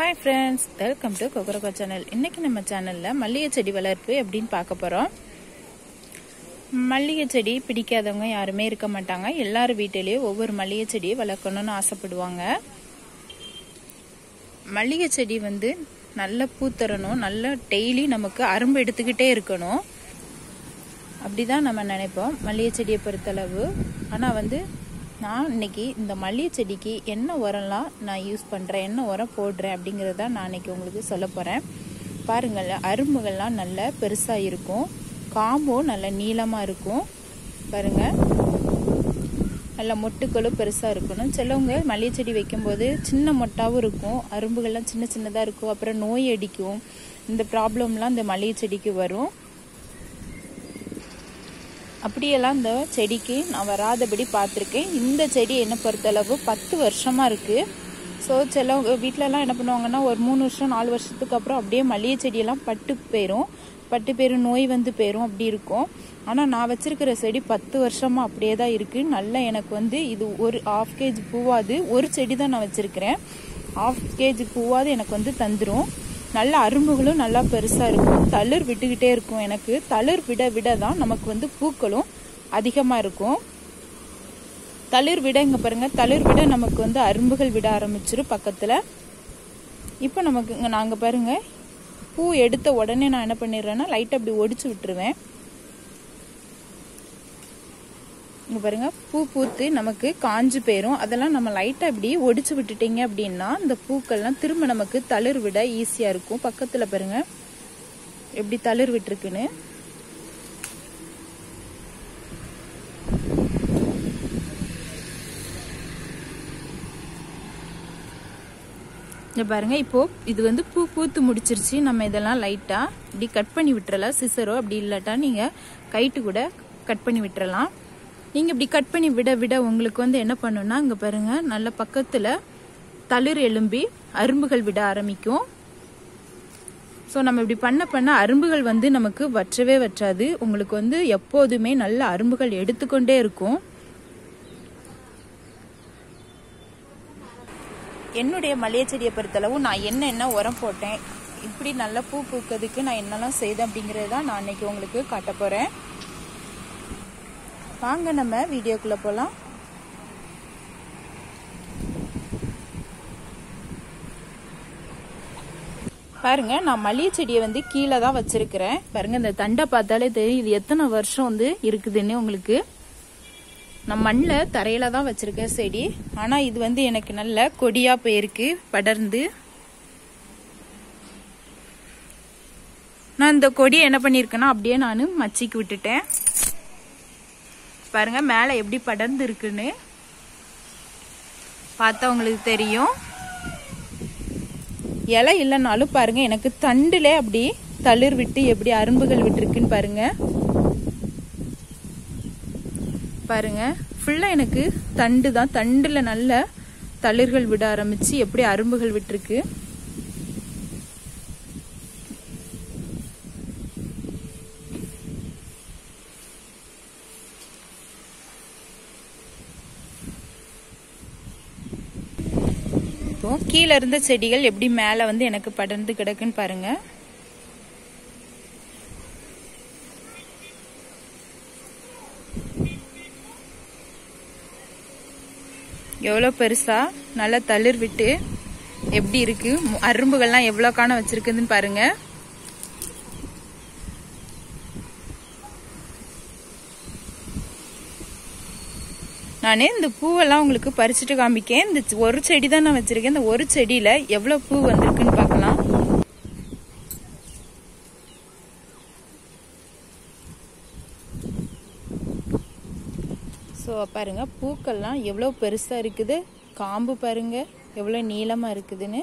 hi friends welcome to Kokkarakko channel இன்னைக்கு நம்ம சேனலில் மல்லிகை செடி வளர்ப்பு எப்படின்னு பார்க்க போகிறோம் மல்லிகை செடி பிடிக்காதவங்க யாருமே இருக்க மாட்டாங்க எல்லார் வீட்டிலையும் ஒவ்வொரு மல்லிகை செடியை வளர்க்கணும்னு ஆசைப்படுவாங்க மல்லிகை செடி வந்து நல்ல பூத்தரணும் நல்ல டெய்லி நமக்கு அரும்பு எடுத்துக்கிட்டே இருக்கணும் அப்படிதான் நம்ம நினைப்போம் மல்லிகை செடியை பொறுத்தளவு ஆனால் வந்து நான் இன்னைக்கு இந்த மல்லிகை செடிக்கு என்ன உரம்லாம் நான் யூஸ் பண்ணுறேன் என்ன உரம் போடுறேன் அப்படிங்கிறத நான் இன்னைக்கு உங்களுக்கு சொல்ல போகிறேன் பாருங்கள் அரும்புகள்லாம் நல்ல பெருசாக இருக்கும் காம்பும் நல்ல நீளமாக இருக்கும் பாருங்கள் நல்ல மொட்டுக்களும் பெருசாக இருக்கணும் சிலவங்க மல்லிகை செடி வைக்கும்போது சின்ன மொட்டாவும் இருக்கும் அரும்புகள்லாம் சின்ன சின்னதாக இருக்கும் அப்புறம் நோய் அடிக்கும் இந்த ப்ராப்ளம்லாம் இந்த மல்லிகை செடிக்கு வரும் அப்படியெல்லாம் இந்த செடிக்கு நான் வராதபடி பார்த்துருக்கேன் இந்த செடி என்னை பொறுத்தளவு பத்து வருஷமாக இருக்குது ஸோ சில வீட்டிலலாம் என்ன பண்ணுவாங்கன்னா ஒரு மூணு வருஷம் நாலு வருஷத்துக்கு அப்புறம் அப்படியே மல்லிகை செடியெல்லாம் பட்டு போயிடும் பட்டு போயிடும் நோய் வந்து போயிடும் அப்படி இருக்கும் ஆனால் நான் வச்சிருக்கிற செடி பத்து வருஷமாக அப்படியே தான் இருக்குது நல்லா எனக்கு வந்து இது ஒரு ஆஃப் கேஜி பூவாது ஒரு செடி தான் நான் வச்சுருக்கிறேன் ஆஃப் கேஜி பூவாது எனக்கு வந்து தந்துடும் நல்ல அரும்புகளும் நல்லா பெருசாக இருக்கும் தளிர் விட்டுக்கிட்டே இருக்கும் எனக்கு தளிர் விட விட தான் நமக்கு வந்து பூக்களும் அதிகமாக இருக்கும் தளிர் விட இங்கே பாருங்க தளிர் விட நமக்கு வந்து அரும்புகள் விட ஆரம்பிச்சிரும் பக்கத்தில் இப்போ நமக்கு இங்கே நாங்கள் பாருங்க பூ எடுத்த உடனே நான் என்ன பண்ணிடுறேன்னா லைட்டாக அப்படி ஒடிச்சு விட்டுருவேன் இங்கே பாருங்க பூ பூத்து நமக்கு காஞ்சு போயிடும் அதெல்லாம் நம்ம லைட்டாக இப்படி ஒடிச்சு விட்டுட்டீங்க அப்படின்னா இந்த பூக்கள்லாம் திரும்ப நமக்கு தளிர் விட ஈஸியாக இருக்கும் பக்கத்தில் பாருங்க எப்படி தளிர் விட்டுருக்குன்னு இங்க பாருங்க இப்போ இது வந்து பூ பூத்து முடிச்சிருச்சு நம்ம இதெல்லாம் லைட்டா இப்படி கட் பண்ணி விட்டுறலாம் சிசரோ அப்படி இல்லாட்டா நீங்க கைட்டு கூட கட் பண்ணி விட்டுறலாம் நீங்க இப்படி கட் பண்ணி விட விட உங்களுக்கு வந்து என்ன பண்ணுன்னா இங்க பாருங்க நல்ல பக்கத்துல தளிர் எலும்பி அரும்புகள் விட ஆரம்பிக்கும் ஸோ நம்ம இப்படி பண்ண பண்ண அரும்புகள் வந்து நமக்கு வற்றவே வற்றாது உங்களுக்கு வந்து எப்போதுமே நல்ல அரும்புகள் எடுத்துக்கொண்டே இருக்கும் என்னுடைய மல்லிகை செடியை பொறுத்தளவு நான் என்னென்ன உரம் போட்டேன் இப்படி நல்ல பூ பூக்கிறதுக்கு நான் என்னெல்லாம் செய்தேன் அப்படிங்கிறது தான் நான் இன்னைக்கு உங்களுக்கு காட்ட போகிறேன் வாங்க நம்ம வீடியோக்குள்ளே போகலாம் பாருங்க நான் மல்லிகை செடியை வந்து கீழே தான் வச்சிருக்கிறேன் பாருங்க இந்த தண்டை பார்த்தாலே தெரியும் இது எத்தனை வருஷம் வந்து இருக்குதுன்னு உங்களுக்கு நான் மண்ணில் தரையில தான் வச்சிருக்கேன் செடி ஆனா இது வந்து எனக்கு நல்ல கொடியா போயிருக்கு படர்ந்து நான் இந்த கொடியை என்ன பண்ணியிருக்கேன்னா அப்படியே நான் மச்சிக்கு விட்டுட்டேன் பாருங்க மேலே எப்படி படர்ந்து இருக்குன்னு பார்த்தா உங்களுக்கு தெரியும் இலை இல்லைனாலும் பாருங்க எனக்கு தண்டுல அப்படி தளிர் விட்டு எப்படி அரும்புகள் விட்டுருக்குன்னு பாருங்க பாருங்க ஃபுல்லா எனக்கு தண்டு தான் தண்டுல நல்ல தளிர்கள் விட ஆரம்பிச்சு எப்படி அரும்புகள் விட்டுருக்கு இப்போ கீழே இருந்த செடிகள் எப்படி மேல வந்து எனக்கு படர்ந்து கிடக்குன்னு பாருங்க எவ்வளோ பெருசா நல்லா தளிர் விட்டு எப்படி இருக்கு அரும்புகள்லாம் எவ்வளோ காண வச்சிருக்குதுன்னு பாருங்க நான் இந்த பூவெல்லாம் உங்களுக்கு பறிச்சுட்டு காமிக்கேன் இந்த ஒரு செடி தான் நான் வச்சிருக்கேன் இந்த ஒரு செடியில எவ்வளவு பூ வந்திருக்குன்னு பார்க்கலாம் ஸோ பாருங்க பூக்கள்லாம் எவ்வளோ பெருசாக இருக்குது காம்பு பாருங்க எவ்வளோ நீளமாக இருக்குதுன்னு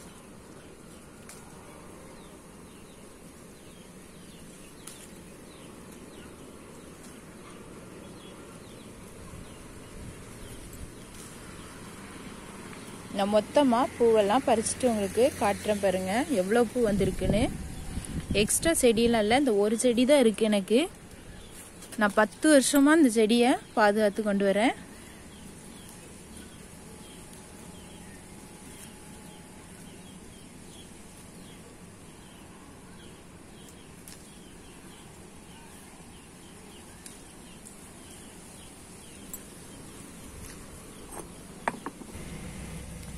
நான் மொத்தமாக பூவெல்லாம் பறிச்சுட்டு உங்களுக்கு காட்டுறேன் பாருங்க எவ்வளோ பூ வந்திருக்குன்னு எக்ஸ்ட்ரா செடியெல்லாம் இல்லை இந்த ஒரு செடி தான் இருக்குது எனக்கு நான் பத்து வருஷமாக இந்த செடியை பாதுகாத்து கொண்டு வரேன்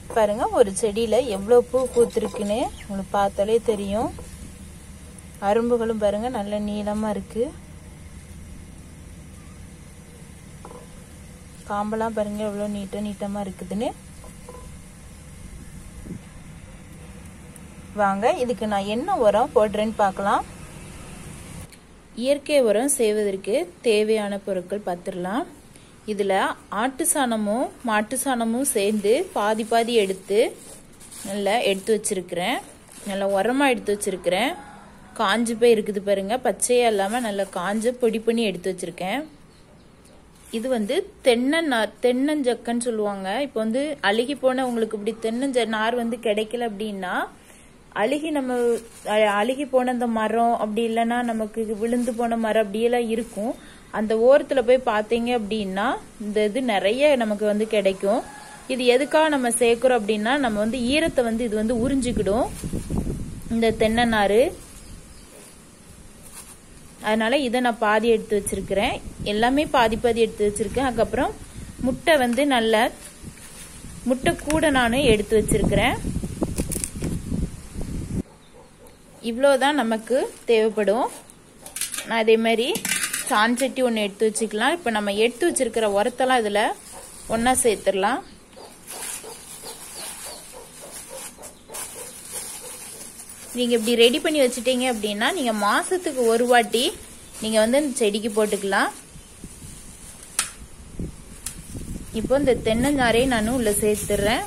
பாருங்க ஒரு செடியில் எவ்வளோ பூ பூத்துருக்குன்னு உங்களுக்கு பார்த்தாலே தெரியும் அரும்புகளும் பாருங்க நல்ல நீளமாக இருக்கு காம்பெல்லாம் பாருங்க எவ்வளோ நீட்ட நீட்டமாக இருக்குதுன்னு வாங்க இதுக்கு நான் என்ன உரம் போடுறேன்னு பார்க்கலாம் இயற்கை உரம் செய்வதற்கு தேவையான பொருட்கள் பார்த்துடலாம் இதில் ஆட்டு சாணமும் மாட்டு சாணமும் சேர்ந்து பாதி பாதி எடுத்து நல்லா எடுத்து வச்சிருக்கிறேன் நல்லா உரமாக எடுத்து வச்சிருக்கிறேன் காஞ்சு போய் இருக்குது பாருங்க பச்சையாக இல்லாமல் நல்லா காஞ்ச பொடி பண்ணி எடுத்து வச்சிருக்கேன் இது வந்து தென்னநார் தென்னஞ்சக்கன்னு சொல்லுவாங்க இப்போ வந்து அழுகி போன உங்களுக்கு இப்படி தென்னஞ்ச நார் வந்து கிடைக்கல அப்படின்னா அழுகி நம்ம அழுகி போன அந்த மரம் அப்படி இல்லைன்னா நமக்கு விழுந்து போன மரம் அப்படியெல்லாம் இருக்கும் அந்த ஓரத்தில் போய் பார்த்தீங்க அப்படின்னா இந்த இது நிறைய நமக்கு வந்து கிடைக்கும் இது எதுக்காக நம்ம சேர்க்குறோம் அப்படின்னா நம்ம வந்து ஈரத்தை வந்து இது வந்து உறிஞ்சிக்கிடும் இந்த தென்னை நார் அதனால இதை நான் பாதி எடுத்து வச்சிருக்கிறேன் எல்லாமே பாதி பாதி எடுத்து வச்சிருக்கேன் அதுக்கப்புறம் முட்டை வந்து நல்ல முட்டை கூட நான் எடுத்து வச்சிருக்கிறேன் இவ்வளோதான் நமக்கு தேவைப்படும் நான் அதே மாதிரி சாஞ்சட்டி ஒன்று எடுத்து வச்சுக்கலாம் இப்போ நம்ம எடுத்து வச்சிருக்கிற உரத்தெல்லாம் இதில் ஒன்றா சேர்த்துடலாம் நீங்கள் இப்படி ரெடி பண்ணி வச்சுட்டீங்க அப்படின்னா நீங்கள் மாதத்துக்கு ஒரு வாட்டி நீங்கள் வந்து இந்த செடிக்கு போட்டுக்கலாம் இப்போ இந்த தென்னஞ்சாரையும் நான் உள்ள சேர்த்துடுறேன்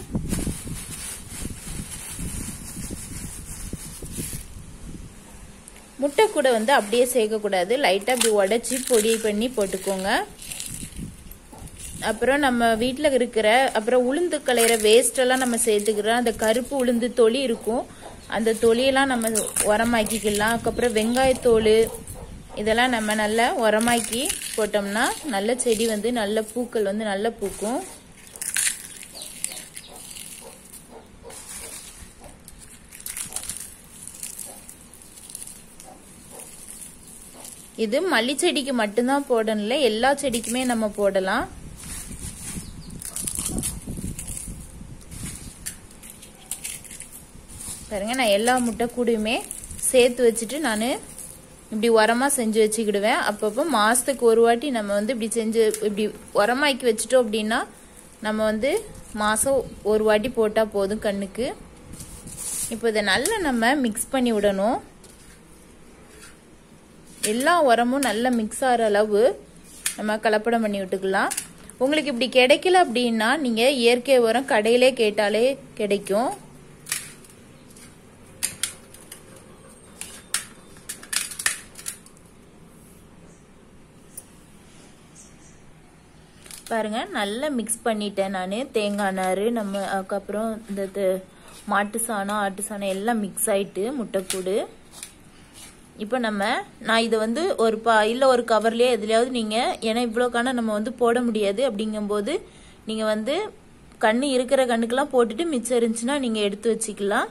முட்டை கூட வந்து அப்படியே சேர்க்கக்கூடாது லைட்டாக அப்படி உடச்சி பொடி பண்ணி போட்டுக்கோங்க அப்புறம் நம்ம வீட்டில் இருக்கிற அப்புறம் உளுந்து கலையிற வேஸ்டெல்லாம் நம்ம சேர்த்துக்கிறோம் அந்த கருப்பு உளுந்து தொளி இருக்கும் அந்த தொலியெல்லாம் நம்ம உரமாக்கிக்கலாம் அதுக்கப்புறம் வெங்காயத்தோல் இதெல்லாம் நம்ம நல்லா உரமாக்கி போட்டோம்னா நல்ல செடி வந்து நல்ல பூக்கள் வந்து நல்லா பூக்கும் இது மல்லி செடிக்கு மட்டும்தான் போடணும்ல எல்லா செடிக்குமே நம்ம போடலாம் பாருங்க நான் எல்லா முட்டை கூடையுமே சேர்த்து வச்சுட்டு நான் இப்படி உரமாக செஞ்சு வச்சுக்கிடுவேன் அப்பப்போ மாதத்துக்கு ஒரு வாட்டி நம்ம வந்து இப்படி செஞ்சு இப்படி உரமாக்கி வச்சுட்டோம் அப்படின்னா நம்ம வந்து மாதம் ஒரு வாட்டி போட்டால் போதும் கண்ணுக்கு இப்போ இதை நல்லா நம்ம மிக்ஸ் பண்ணி விடணும் எல்லா உரமும் நல்லா மிக்ஸ் ஆகிற அளவு நம்ம கலப்படம் பண்ணி விட்டுக்கலாம் உங்களுக்கு இப்படி கிடைக்கல அப்படின்னா நீங்கள் இயற்கை உரம் கடையிலே கேட்டாலே கிடைக்கும் பாருங்க நல்லா மிக்ஸ் பண்ணிட்டேன் நான் தேங்காய் நார் நம்ம அதுக்கப்புறம் இந்த மாட்டு சாணம் ஆட்டு சாணம் எல்லாம் மிக்ஸ் ஆயிட்டு முட்டைக்கூடு இப்போ நம்ம நான் இதை வந்து ஒரு பா இல்லை ஒரு கவர்லேயே எதுலையாவது நீங்கள் ஏன்னா இவ்வளோ கண்ணை நம்ம வந்து போட முடியாது அப்படிங்கும்போது நீங்கள் வந்து கண்ணு இருக்கிற கண்ணுக்கெல்லாம் போட்டுட்டு மிச்சம் இருந்துச்சுன்னா நீங்கள் எடுத்து வச்சுக்கலாம்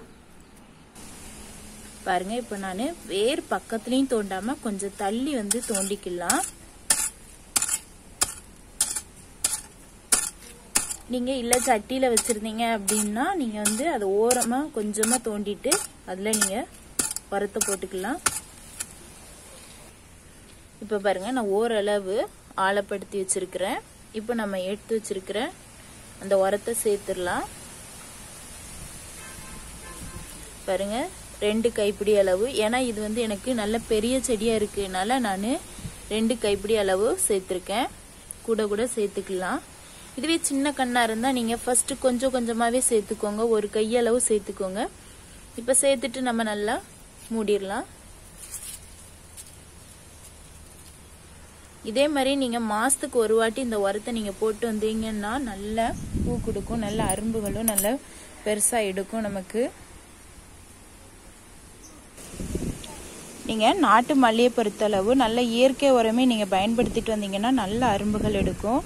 பாருங்க இப்போ நான் வேர் பக்கத்துலேயும் தோண்டாமல் கொஞ்சம் தள்ளி வந்து தோண்டிக்கலாம் நீங்கள் இல்லை சட்டியில் வச்சுருந்தீங்க அப்படின்னா நீங்கள் வந்து அதை ஓரமாக கொஞ்சமாக தோண்டிட்டு அதில் நீங்கள் உரத்தை போட்டுக்கலாம் இப்போ பாருங்கள் நான் ஓரளவு ஆழப்படுத்தி வச்சுருக்கிறேன் இப்போ நம்ம எடுத்து வச்சுருக்கிற அந்த உரத்தை சேர்த்துடலாம் பாருங்க ரெண்டு கைப்பிடி அளவு ஏன்னா இது வந்து எனக்கு நல்ல பெரிய செடியாக இருக்குனால நான் ரெண்டு கைப்பிடி அளவு சேர்த்துருக்கேன் கூட கூட சேர்த்துக்கலாம் இதுவே சின்ன கண்ணாக இருந்தால் நீங்கள் ஃபஸ்ட்டு கொஞ்சம் கொஞ்சமாகவே சேர்த்துக்கோங்க ஒரு கையளவு சேர்த்துக்கோங்க இப்போ சேர்த்துட்டு நம்ம நல்லா மூடிடலாம் இதே மாதிரி நீங்கள் மாதத்துக்கு ஒரு வாட்டி இந்த உரத்தை நீங்கள் போட்டு வந்தீங்கன்னா நல்ல பூ கொடுக்கும் நல்ல அரும்புகளும் நல்ல பெருசாக எடுக்கும் நமக்கு நீங்கள் நாட்டு மல்லியை பொறுத்தளவு நல்ல இயற்கை உரமே நீங்கள் பயன்படுத்திட்டு வந்தீங்கன்னா நல்ல அரும்புகள் எடுக்கும்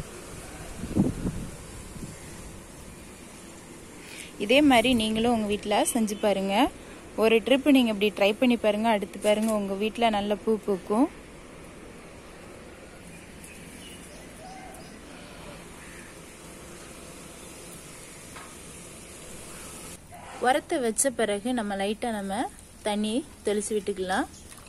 இதே மாதிரி நீங்களும் உங்கள் வீட்டில் செஞ்சு பாருங்கள் ஒரு ட்ரிப்பு நீங்கள் இப்படி ட்ரை பண்ணி பாருங்கள் அடுத்து பாருங்கள் உங்கள் வீட்டில் நல்ல பூ பூக்கும் உரத்தை வச்ச பிறகு நம்ம லைட்டாக நம்ம தண்ணி தெளித்து விட்டுக்கலாம்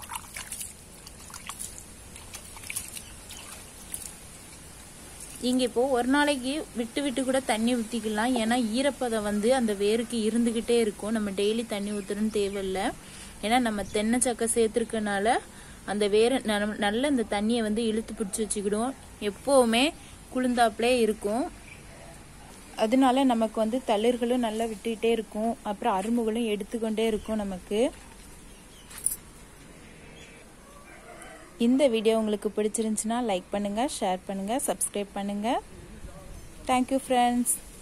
இங்கே இப்போ ஒரு நாளைக்கு விட்டு விட்டு கூட தண்ணி ஊற்றிக்கலாம் ஏன்னா ஈரப்பதம் வந்து அந்த வேருக்கு இருந்துக்கிட்டே இருக்கும் நம்ம டெய்லி தண்ணி ஊற்றணும்னு தேவையில்லை ஏன்னா நம்ம தென்னை சக்கை சேர்த்துருக்கனால அந்த வேரை நல்ல இந்த தண்ணியை வந்து இழுத்து பிடிச்சி வச்சுக்கிடும் எப்போவுமே குளிர்ந்தாப்புலே இருக்கும் அதனால நமக்கு வந்து தளிர்களும் நல்லா விட்டுக்கிட்டே இருக்கும் அப்புறம் அரும்புகளும் எடுத்துக்கொண்டே இருக்கும் நமக்கு இந்த வீடியோ உங்களுக்கு பிடிச்சிருந்துச்சுன்னா லைக் பண்ணுங்கள் ஷேர் பண்ணுங்கள் சப்ஸ்கிரைப் பண்ணுங்கள் தேங்க்யூ ஃப்ரெண்ட்ஸ்